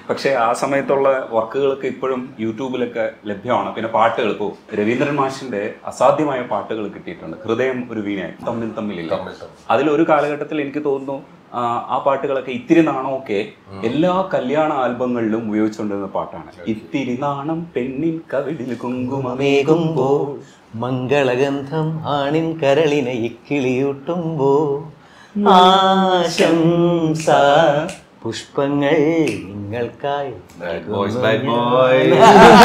പക്ഷേ ആ സമയത്തുള്ള വർക്കുകളൊക്കെ ഇപ്പോഴും യൂട്യൂബിലൊക്കെ ലഭ്യമാണ് പിന്നെ പാട്ടുകൾ ഇപ്പോൾ രവീന്ദ്രൻ മാഷിന്റെ അസാധ്യമായ പാട്ടുകൾ കിട്ടിയിട്ടുണ്ട് ഹൃദയം ഒരു വീണയായി തമ്മിൽ തമ്മിലില്ല അതിലൊരു കാലഘട്ടത്തിൽ എനിക്ക് തോന്നുന്നു ആ, ആ പാട്ടുകളൊക്കെ ഇത്തിരി നാണമൊക്കെ എല്ലാ കല്യാണ ആൽബങ്ങളിലും ഉപയോഗിച്ചുകൊണ്ടിരുന്ന പാട്ടാണ് ഇത്തിരി നാണം പെണ്ണിൻ കവിളിൽ കുങ്കുമമേകുമ്പോ മംഗളഗന്ധം ആണിൻ കരളിനെ ഇക്കിളിയൂട്ടുമ്പോ ആശംസ പുഷ്പങ്ങൾ നിങ്ങൾക്കായി ബോയ്സ് ബൈറ്റ് ബോയ്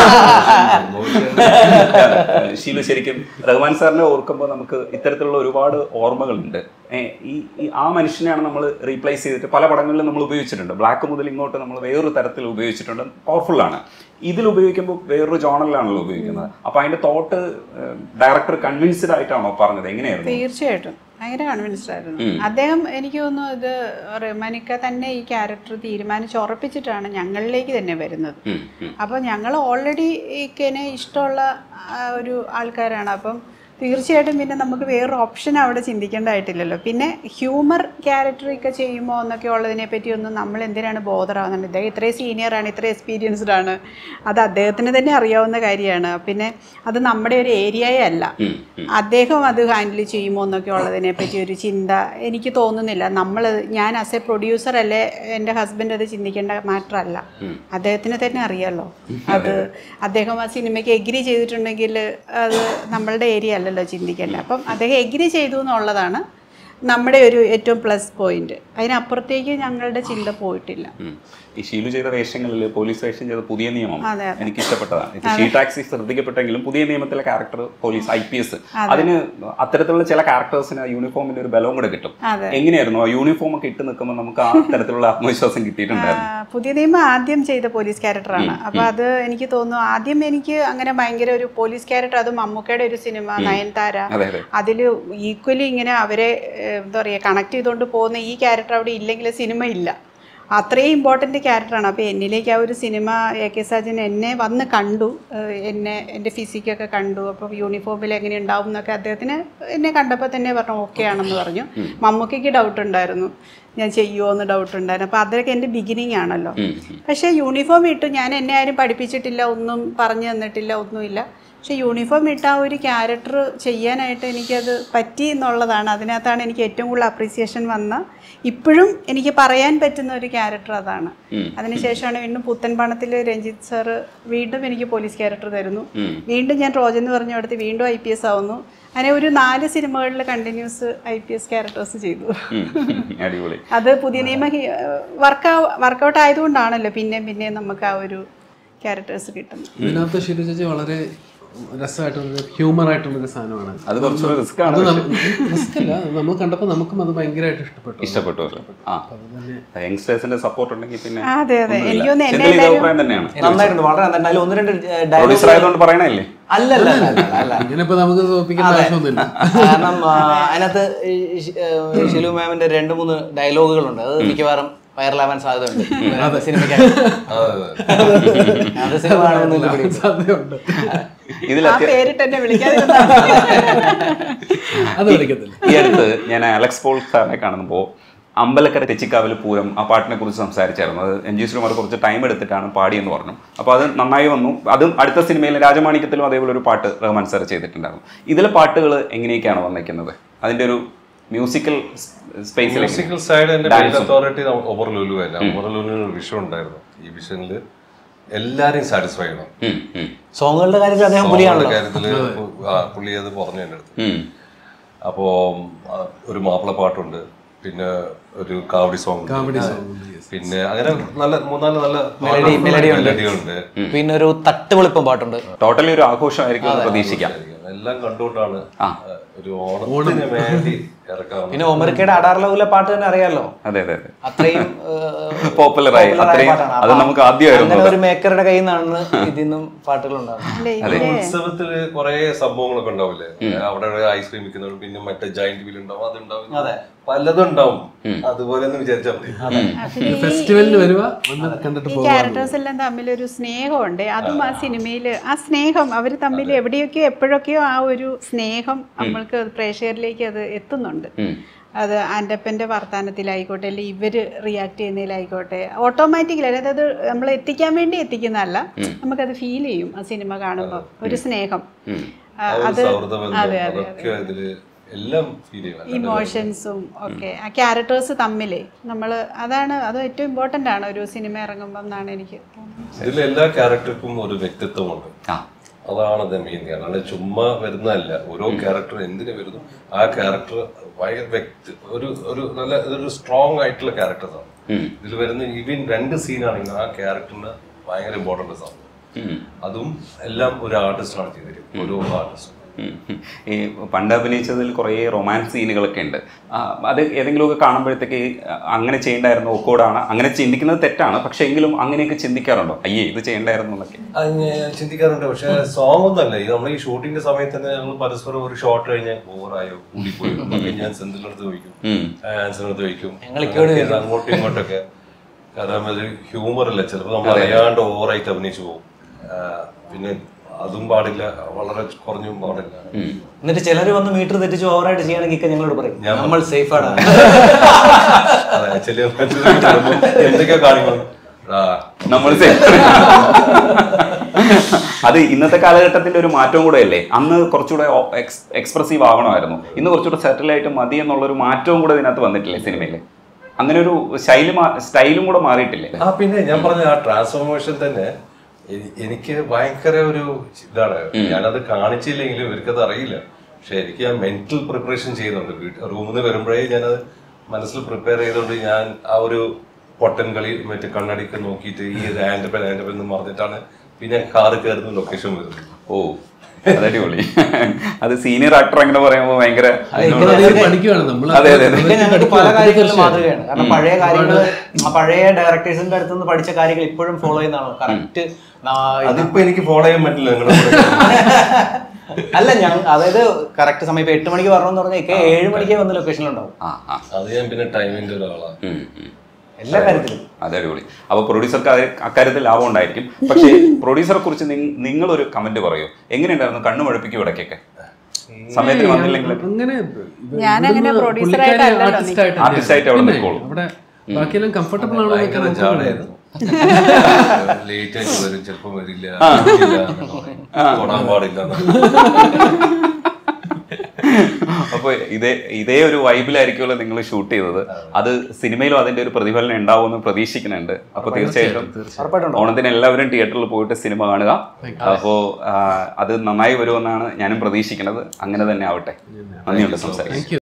ശീലു ശരിക്കും റഹ്മാൻ സാറിനെ ഓർക്കുമ്പോൾ നമുക്ക് ഇത്തരത്തിലുള്ള ഒരുപാട് ഓർമ്മകളുണ്ട് ഏ, ഈ ഈ ആ മനുഷ്യനെയാണ് നമ്മൾ റീപ്ലേസ് ചെയ്തിട്ട് പല പടങ്ങളിലും നമ്മൾ ഉപയോഗിച്ചിട്ടുണ്ട് ബ്ലാക്ക് മുതൽ ഇങ്ങോട്ട് നമ്മൾ വേറൊരു തരത്തിൽ ഉപയോഗിച്ചിട്ടുണ്ട് പവർഫുൾ ആണ് ഇതിൽ ഉപയോഗിക്കുമ്പോൾ വേറൊരു ജോണലിലാണല്ലോ ഉപയോഗിക്കുന്നത് അപ്പൊ അതിന്റെ തോട്ട് ഡയറക്ടർ കൺവിൻസ്ഡ് ആയിട്ടാണോ പറഞ്ഞത് എങ്ങനെയായിരുന്നു തീർച്ചയായിട്ടും ഭയങ്കര കൺവിൻസ്ഡ് ആയിരുന്നു അദ്ദേഹം എനിക്ക് തോന്നുന്നു ഇത് റഹ്മാനിക്ക തന്നെ ഈ ക്യാരക്ടർ തീരുമാനിച്ച് ഉറപ്പിച്ചിട്ടാണ് ഞങ്ങളിലേക്ക് തന്നെ വരുന്നത് ഉം, ഉം. അപ്പോൾ ഞങ്ങൾ ഓൾറെഡി ഈക്കനെ ഇഷ്ടമുള്ള ആ, ഒരു ആൾക്കാരാണ് അപ്പം തീർച്ചയായിട്ടും പിന്നെ നമുക്ക് വേറൊരു ഓപ്ഷൻ അവിടെ ചിന്തിക്കേണ്ടതായിട്ടില്ലല്ലോ പിന്നെ ഹ്യൂമർ ക്യാരക്ടറൊക്കെ ചെയ്യുമോ എന്നൊക്കെ ഉള്ളതിനെ പറ്റി ഒന്നും നമ്മൾ എന്തിനാണ് ബോധറാവുന്നത് ഇദ്ദേഹം ഇത്രയും സീനിയറാണ് ഇത്രയും എക്സ്പീരിയൻസ്ഡ് ആണ് അത് അദ്ദേഹത്തിന് തന്നെ അറിയാവുന്ന കാര്യമാണ് പിന്നെ അത് നമ്മുടെ ഒരു ഏരിയയേ അല്ല ഉം, ഉം. അദ്ദേഹം അത് ഹാൻഡിൽ ചെയ്യുമോ എന്നൊക്കെ ഉള്ളതിനെ പറ്റി ഒരു ചിന്ത എനിക്ക് തോന്നുന്നില്ല നമ്മൾ ഞാൻ ആസ് എ പ്രൊഡ്യൂസർ അല്ലേ എൻ്റെ ഹസ്ബൻഡ് അത് ചിന്തിക്കേണ്ട മാറ്റർ അല്ല അദ്ദേഹത്തിന് തന്നെ അറിയാലോ അത് അദ്ദേഹം ആ സിനിമയ്ക്ക് എഗ്രി ചെയ്തിട്ടുണ്ടെങ്കിൽ അത് നമ്മളുടെ ഏരിയ അല്ലല്ലോ ചിന്തിക്കേണ്ടത് അപ്പം അദ്ദേഹം എഗ്രി ചെയ്തു എന്നുള്ളതാണ് നമ്മുടെ ഒരു ഏറ്റവും പ്ലസ് പോയിന്റ് അതിനപ്പുറത്തേക്ക് ഞങ്ങളുടെ ചിന്ത പോയിട്ടില്ല ഉം. ഈ ഷീലു ചെയ്ത വേഷങ്ങളിൽ പോലീസ് വേഷം ചെയ്ത പുതിയ നിയമം അതെ, അതെ. എനിക്ക് ഇഷ്ടപ്പെട്ടതാണ് ഇപ്പൊ ഷീ ടാക്സി ശ്രദ്ധിക്കപ്പെട്ടെങ്കിലും പുതിയ നിയമത്തിലെ character police I P S അതിന് അത്തരത്തിലുള്ള ചില ക്യാരക്ടേഴ്സിന് യൂണിഫോമിന്റെ ഒരു ബലവും കൂടെ കിട്ടും അതെ. എങ്ങനെയായിരുന്നു ആ യൂണിഫോം ഒക്കെ ഇട്ട് നിൽക്കുമ്പോൾ നമുക്ക് ആ തരത്തിലുള്ള ആത്മവിശ്വാസം കിട്ടിയിട്ടുണ്ടായിരുന്നു ആ, പുതിയ നിയമം ആദ്യം ചെയ്ത പോലീസ് ക്യാരക്ടറാണ് അപ്പോൾ അത് എനിക്ക് തോന്നുന്നു ആദ്യം എനിക്ക് അങ്ങനെ ഭയങ്കര ഒരു പോലീസ് ക്യാരക്ടർ അത് മമ്മൂക്കയുടെ ഒരു സിനിമ നയൻതാര അതെ അതെ അതിൽ ഈക്വലി ഇങ്ങനെ അവരെ ഏഹ്, എന്താ പറയുക കണക്ട് ചെയ്തുകൊണ്ട് പോകുന്ന ഈ ക്യാരക്ടർ അവിടെ ഇല്ലെങ്കിൽ സിനിമ ഇല്ല അത്രയും ഇമ്പോർട്ടൻ്റ് ക്യാരക്ടറാണ് അപ്പോൾ എന്നിലേക്ക് ആ ഒരു സിനിമ എ കെ സാജൻ എന്നെ വന്ന് കണ്ടു ഏഹ്, എന്നെ എൻ്റെ ഫിസിക്കൊക്കെ കണ്ടു അപ്പോൾ യൂണിഫോമിൽ എങ്ങനെ ഉണ്ടാവും എന്നൊക്കെ അദ്ദേഹത്തിന് എന്നെ കണ്ടപ്പോൾ തന്നെ പറഞ്ഞു ഓക്കെ ആണെന്ന് പറഞ്ഞു മമ്മൂക്കയ്ക്ക് ഡൗട്ട് ഉണ്ടായിരുന്നു ഞാൻ ചെയ്യുമോ എന്ന് ഡൗട്ട് ഉണ്ടായിരുന്നു അപ്പോൾ അതൊക്കെ എൻ്റെ ബിഗിനിങ് ആണല്ലോ ഉം, പക്ഷേ യൂണിഫോം ഇട്ടു ഞാൻ എന്നെ ആരും പഠിപ്പിച്ചിട്ടില്ല ഒന്നും പറഞ്ഞു തന്നിട്ടില്ല ഒന്നുമില്ല പക്ഷേ യൂണിഫോം ഇട്ട ആ ഒരു ക്യാരക്ടർ ചെയ്യാനായിട്ട് എനിക്കത് പറ്റി എന്നുള്ളതാണ് അതിനകത്താണ് എനിക്ക് ഏറ്റവും കൂടുതൽ അപ്രീസിയേഷൻ വന്ന ഇപ്പോഴും എനിക്ക് പറയാൻ പറ്റുന്ന ഒരു ക്യാരക്ടർ അതാണ് ഉം. അതിനുശേഷമാണ് വീണ്ടും പുത്തൻ പണത്തിൽ രഞ്ജിത്ത് സാറ് വീണ്ടും എനിക്ക് പോലീസ് ക്യാരക്ടർ തരുന്നു ഉം. വീണ്ടും ഞാൻ റോജൻ എന്ന് പറഞ്ഞിടത്ത് വീണ്ടും ഐ പി എസ് ആവുന്നു അങ്ങനെ ഒരു നാല് സിനിമകളിൽ continuous I P S characters ചെയ്തു ഉം, ഉം, അടിപൊളി അത് പുതിയ നിയമ വർക്ക് വർക്കൗട്ട് ആയതുകൊണ്ടാണല്ലോ പിന്നെയും പിന്നെയും നമുക്ക് ആ ഒരു ക്യാരക്ടേഴ്സ് കിട്ടുന്നത് ഇതിനകത്ത് ഷിലു ചേച്ചി വളരെ രസമായിട്ടുള്ള ഹ്യൂമർ ആയിട്ടുള്ളൊരു സാധനമാണ് അത് കുറച്ചുകൂടെ റിസ്ക് അത് ആണ് റിസ്ക് അല്ല അത് നമ്മൾ കണ്ടപ്പോൾ നമുക്കും അത് ഭയങ്കരമായിട്ട് ഇഷ്ടപ്പെട്ടു ഇഷ്ടപ്പെട്ടു ആ യങ്സ്റ്റേഴ്സിന്റെ സപ്പോർട്ട് ഉണ്ടെങ്കിൽ പിന്നെ ആ, അതെ അതെ ഒന്നുമില്ല. എനിക്ക് തോന്നുന്നു എന്നെ ചെന്തിൽ ഇത് എല്ലാവരും അഭിപ്രായം തന്നെയാണ് നന്നായിട്ടുണ്ട് വളരെ നന്നായിട്ട് അതിൽ ഒന്ന് രണ്ട് ഡയലോഗ് പ്രൊഡ്യൂസർ ആയതുകൊണ്ട് പറയണല്ലേ അല്ല അല്ല അല്ല, അല്ല അല്ല ഇങ്ങനെ ഇപ്പൊ നമുക്ക് തോപ്പിക്കേണ്ട ആവശ്യമൊന്നുമില്ല കാരണം ആ, അതിനകത്ത് ഈ ഷി- ഏ, ഷിലു മാമിന്റെ രണ്ട് മൂന്ന് ഡയലോഗുകളുണ്ട് അത് മിക്കവാറും വൈറലാവാൻ സാധ്യതയുണ്ട് സിനിമയ്ക്ക് അത് സിനിമ കാണുമെന്നില്ല പിടി. സാധ്യതയുണ്ട് ഇതിൽ ആ പേരിട്ട് എന്നെ വിളിക്കാതെ അത് പഠിക്കത്തില്ല ഈ അടുത്ത് ഞാൻ അലക്സ് പോൾ സാറിനെ കാണുമ്പോൾ അമ്പലക്കര തെച്ചിക്കാവിൽ പൂരം ആ പാട്ടിനെ കുറിച്ച് സംസാരിച്ചായിരുന്നു അത് എൻ ജി ശ്രീമാർ കുറച്ച് ടൈം എടുത്തിട്ടാണ് പാടിയെന്ന് പറഞ്ഞു അപ്പോൾ അത് നന്നായി വന്നു അതും അടുത്ത സിനിമയിൽ രാജമാണിക്യത്തിലും അതേപോലെ ഒരു പാട്ട് റഹ്മാൻ സാർ ചെയ്തിട്ടുണ്ടായിരുന്നു ഇതിലെ പാട്ടുകൾ എങ്ങനെയൊക്കെയാണ് വന്നേക്കുന്നത് അതിന്റെ ഒരു മ്യൂസിക്കൽ സ്പേസിൽ മ്യൂസിക്കൽ സൈഡ് എന്റെ മെയിൻ അതോറിറ്റി ഒമർ ലുലു അല്ല ഒമർ ലുലുവിന് ഒരു വിഷൻ ഉണ്ടായിരുന്നു ഈ വിഷനിൽ എല്ലാരെയും സാറ്റിസ്ഫൈ ചെയ്യണം സോങ്ങുകളുടെ കാര്യത്തിൽ അദ്ദേഹം സോങ്ങുകളുടെ പുലിയാണല്ലോ കാര്യത്തില് ആ, പുള്ളി അത് പറഞ്ഞു എൻ്റെ അടുത്ത് അപ്പോ ആ, ഒരു മാപ്പിള പാട്ടുണ്ട് പിന്നെ ഒരു കാവടി സോങ് പിന്നെ അങ്ങനെ നല്ല മൂന്നാല് നല്ല മെലഡി മെലഡി ഉണ്ട് മെലഡി ഉണ്ട് പിന്നെ ഒരു തട്ടുപൊളിപ്പം പാട്ടുണ്ട് ടോട്ടലി ഒരു ആഘോഷമായിരിക്കും എന്ന് പ്രതീക്ഷിക്കാം എല്ലാം കണ്ടുകൊണ്ടാണ് ഒരു ഓണത്തിന് വേണ്ടി ഇറക്കാൻ പിന്നെ ഒമർക്കയുടെ അടാർലവിലെ പാട്ട് തന്നെ അറിയാലോ അതെ അതെ അതെ അത്രയും Popular ആയി. അത്രയും- അത് നമുക്ക് ആദ്യമായിരുന്നു അങ്ങനെ ഒരു മേക്കറുടെ കയ്യിൽ നിന്നാണ് ഇതിൽ നിന്നും പാട്ടുകൾ ഉണ്ടാകുന്നത് അല്ലേ ഇതിലെ ഉത്സവത്തില് കുറെ സംഭവങ്ങളൊക്കെ ഉണ്ടാവില്ലേ അവിടെ ഐസ്ക്രീം വിൽക്കുന്നവർ പിന്നെ മറ്റേ ജൈന്റ് വീൽ ഉണ്ടാവും അതുണ്ടാവും അതെ. പലതും ഉണ്ടാവും അതുപോലെ ഒന്ന് വിചാരിച്ചാൽ മതി പിന്നെ ഈ- ഫെസ്റ്റിവലിന് വരുക വന്ന് കണ്ടിട്ട് ഈ പോകാം ക്യാരക്ടേഴ്സ് എല്ലാം തമ്മിലൊരു സ്നേഹമുണ്ട് അതും ആ സിനിമയിൽ ആ സ്നേഹം അവർ തമ്മിൽ എവിടെയൊക്കെയോ എപ്പോഴൊക്കെയോ ആ ഒരു സ്നേഹം നമ്മൾക്ക് പ്രേക്ഷകരിലേക്ക് അത് എത്തുന്നുണ്ട് അത് ആൻ്റപ്പൻ്റെ വർത്തമാനത്തിലായിക്കോട്ടെ അല്ലെങ്കിൽ ഇവർ റിയാക്ട് ചെയ്യുന്നതിലായിക്കോട്ടെ ഓട്ടോമാറ്റിക്കലി അതായത് അത് നമ്മൾ എത്തിക്കാൻ വേണ്ടി എത്തിക്കുന്നതല്ല നമുക്കത് ഫീൽ ചെയ്യും ആ സിനിമ കാണുമ്പോൾ ഒരു സ്നേഹം ആ, ആ ഒരു അത് സൗഹൃദബന്ധം അതെ അതെ അതൊക്കെ ഇതില് എല്ലാം ഫീൽ ചെയ്യും ഇമോഷൻസും ഒക്കെ ആ ക്യാരക്ടേഴ്സ് തമ്മിലേ നമ്മൾ അതാണ് അത് ഏറ്റവും ഇമ്പോർട്ടൻ്റ് ആണ് ഒരു സിനിമ ഇറങ്ങുമ്പം എന്നാണ് എനിക്ക് തോന്നുന്നത് ഇതിൽ എല്ലാ ക്യാരക്ടർക്കും ഒരു വ്യക്തിത്വമുണ്ട് ആ അതാണ് അത് മെയിൻ അല്ലാണ്ട് ചുമ്മാ വരുന്നതല്ല ഓരോ ക്യാരക്ടർ എന്തിനു വരുന്നു ആ ക്യാരക്ടർ ഭയങ്കര വ്യക്തി ഒരു ഒരു നല്ല ഇതൊരു സ്ട്രോങ് ആയിട്ടുള്ള ക്യാരക്ടേഴ്സാണ് ഇതിൽ വരുന്ന ഈവൻ രണ്ട് സീനാണെങ്കിൽ ആ ക്യാരക്ടറിന് ഭയങ്കര ഇമ്പോർട്ടൻസ് ആണ് അതും എല്ലാം ഒരു ആർട്ടിസ്റ്റാണ് ചെയ്തിരിക്കുന്നത് ഓരോ ആർട്ടിസ്റ്റും ഉം, ഉം. ഈ പണ്ട് അഭിനയിച്ചതിൽ കുറേ റൊമാൻസ് സീനുകളൊക്കെ ഉണ്ട് ആ, അത് ഏതെങ്കിലുമൊക്കെ കാണുമ്പോഴത്തേക്ക് അങ്ങനെ ചെയ്യേണ്ടായിരുന്നു ഓക്കോടാണ് അങ്ങനെ ചിന്തിക്കുന്നത് തെറ്റാണ് പക്ഷെ എങ്കിലും അങ്ങനെയൊക്കെ ചിന്തിക്കാറുണ്ടോ അയ്യേ ഇത് ചെയ്യേണ്ടായിരുന്നു എന്നൊക്കെ അത് ഞാൻ ചിന്തിക്കാറുണ്ട് പക്ഷെ സോങ് ഒന്നല്ല ഈ നമ്മൾ ഈ ഷൂട്ടിംഗ് സമയത്ത് തന്നെ ഞങ്ങൾ പരസ്പരം ഒരു ഷോട്ട് കഴിഞ്ഞാൽ ഓവറായോ കൂടിപ്പോയോ എന്നൊക്കെ ഞാൻ സെന്തിന്റെ അടുത്ത് ചോദിക്കും ഉം. ആൻസറിന്റെ അടുത്ത് ചോദിക്കും ഞങ്ങൾ ഇക്കോട് അതൊക്കെ അങ്ങോട്ടും ഇങ്ങോട്ടൊക്കെ കാരണം അത് ഹ്യൂമർ അല്ല ചിലപ്പോൾ നമ്മൾ അറിയാണ്ട് ഓവറായിട്ട് അഭിനയിച്ചു പോകും ആ, പിന്നെ അതും പാടില്ല വളരെ കുറഞ്ഞും പാടില്ല എന്നിട്ട് ചിലർ വന്ന് മീറ്റർ തെറ്റിച്ച് ഓവറായിട്ട് ചെയ്യണമെങ്കിൽ ഞങ്ങളോട് പറയും നമ്മൾ സേഫ് ആണ് അതെ ചില ചിലപ്പോൾ എന്തൊക്കെയോ കാണിക്കും ആ, നമ്മൾ അത് ഇന്നത്തെ കാലഘട്ടത്തിന്റെ ഒരു മാറ്റവും കൂടെ അല്ലേ അന്ന് കുറച്ചുകൂടെ എക്സ്പ്രസീവ് ആവണമായിരുന്നു ഇന്ന് കുറച്ചുകൂടെ സെറ്റിൽ ആയിട്ട് മതി എന്നുള്ളൊരു മാറ്റവും കൂടെ ഇതിനകത്ത് വന്നിട്ടില്ലേ സിനിമയിൽ അങ്ങനെ ഒരു ശൈലി സ്റ്റൈലും കൂടെ മാറിയിട്ടില്ലേ ആ പിന്നെ ഞാൻ പറഞ്ഞ ആ ട്രാൻസ്ഫോർമേഷൻ തന്നെ എ- എനിക്ക് ഭയങ്കര ഒരു ഇതാണ് ഞാനത് കാണിച്ചില്ലെങ്കിലും ഇവർക്കത് അറിയില്ല പക്ഷെ എനിക്ക് ആ മെന്റൽ പ്രിപ്പറേഷൻ ചെയ്യുന്നുണ്ട് വീട്ടിൽ റൂമിൽ നിന്ന് വരുമ്പോഴേ ഞാനത് മനസ്സിൽ പ്രിപ്പയർ ചെയ്തുകൊണ്ട് ഞാൻ ആ ഒരു പൊട്ടൻ കളി മറ്റേ കണ്ണടിക്ക് നോക്കിയിട്ട് ഈ ആൻഡപ്പൻ ആൻഡപ്പൻ എന്ന് പറഞ്ഞിട്ടാണ് പിന്നെ കാറ് കയറുന്ന ലൊക്കേഷൻ വരുന്നത് ഓ അതടിപൊളി അത് സീനിയർ ആക്ടർ അങ്ങനെ പറയുമ്പോൾ ഭയങ്കര നമ്മളത് പഠിക്കുകയാണ് നമ്മൾ അതെ, അതെ, അതെ. ഇതൊക്കെ ഞങ്ങൾക്ക് പല കാര്യങ്ങളിലും മാതൃകയാണ് കാരണം പഴയ കാര്യങ്ങൾ ആ പഴയ ഡയറക്ടേഴ്സിന്റെ അടുത്ത് നിന്ന് പഠിച്ച കാര്യങ്ങൾ ഇപ്പോഴും ഫോളോ ചെയ്യുന്നതാണ് കറക്റ്റ് അതിപ്പോ എനിക്ക് ഫോളോ ചെയ്യാൻ പറ്റില്ല നിങ്ങളുടെ കൂടെ. അല്ല ഞാൻ അതായത് കറക്റ്റ് സമയം ഇപ്പൊ എട്ട് മണിക്ക് വരണമെന്ന് പറഞ്ഞാൽ ഏഴ് മണിക്കേ വന്ന് ലൊക്കേഷനിലുണ്ടാവും ആ ആ അത് ഞാൻ പിന്നെ ടൈമിന്റെ ഒരാളാണ് ഉം, ഉം. എല്ലാ കാര്യത്തിലും അതെ അടിപൊളി അപ്പൊ പ്രൊഡ്യൂസർക്ക് അത് അക്കാര്യത്തിൽ ലാഭം ഉണ്ടായിരിക്കും പക്ഷേ പ്രൊഡ്യൂസറെ കുറിച്ച് നിങ്ങ- നിങ്ങളൊരു കമന്റ് പറയോ എങ്ങനെയുണ്ടായിരുന്നു കണ്ണു മഴപ്പിക്കും ഇടയ്ക്കൊക്കെ സമയത്തിന് വന്നില്ലെങ്കിൽ അങ്ങനെ ഞാനങ്ങനെ producer ആയിട്ടല്ലല്ലോ ആർട്ടിസ്റ്റ് ആയിട്ട് Artist ആയിട്ട് അവിടെ നിൽക്കോളും. അവിടെ ബാക്കിയെല്ലാം കംഫർട്ടബിൾ ആണോ എന്നൊക്കെ ഭയങ്കര നമുക്ക് ജാടയായിരുന്നു ലേറ്റ് ആയിട്ട് വരും ചിലപ്പോ വരില്ല ഇല്ല എന്നൊക്കെ പറയും. തൊടാൻ പാടില്ല എന്നൊക്കെ. അപ്പോൾ ഇതേ ഇതേ ഒരു വൈബിലായിരിക്കുമല്ലോ നിങ്ങൾ ഷൂട്ട് ചെയ്തത് അത് സിനിമയിലും അതിന്റെ ഒരു പ്രതിഫലനം ഉണ്ടാവുമെന്ന് പ്രതീക്ഷിക്കുന്നുണ്ട് അപ്പോൾ തീർച്ചയായിട്ടും ഓണത്തിന് എല്ലാവരും തിയേറ്ററിൽ പോയിട്ട് സിനിമ കാണുക അപ്പോൾ അത് നന്നായി വരുമെന്നാണ് ഞാനും പ്രതീക്ഷിക്കുന്നത് അങ്ങനെ തന്നെ ആവട്ടെ നന്ദിയുണ്ട് സംസാരിക്കും